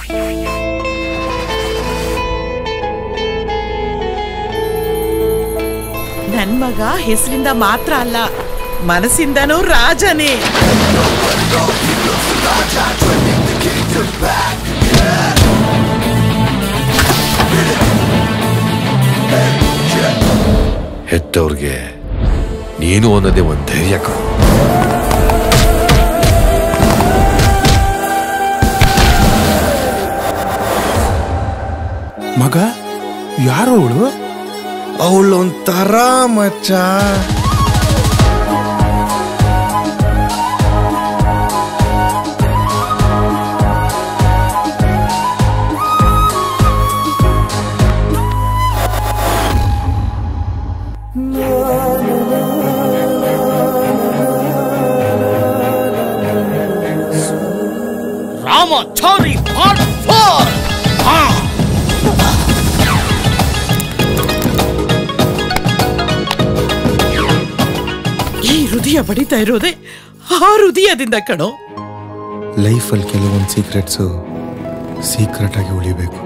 ನನ್ ಮಗ ಹೆಸರಿಂದ ಮಾತ್ರ ಅಲ್ಲ ಮನಸ್ಸಿಂದನೂ ರಾಜನೇ ಹೆತ್ತವ್ರಿಗೆ ನೀನು ಅನ್ನೋದೇ ಒಂದು ಧೈರ್ಯ ಕಣೋ ಮಗ ಯಾರು ಅವಳು ಅವಳೊಂಥರ ಮಚ್ಚ ರಾಮಾಚಾರಿ ಪಾರ್ಟ್ ಫೋರ್ ಈ ಹೃದಯ ಬಡಿತಾ ಇರೋದೇ ಆ ಹೃದಯದಿಂದ ಕಣೋ ಲೈಫಲ್ಲಿ ಕೆಲವೊಂದು ಸೀಕ್ರೆಟ್ಸು ಸೀಕ್ರೆಟ್ ಆಗಿ ಉಳಿಬೇಕು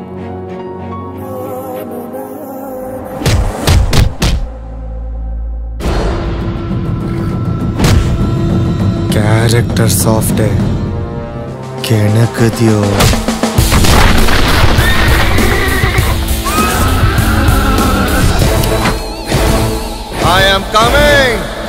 ಕ್ಯಾರೆಕ್ಟರ್ ಸಾಫ್ಟೇ ಕೆಣಕದಿಯೋ ಐ ಆಮ್ ಕಮಿಂಗ್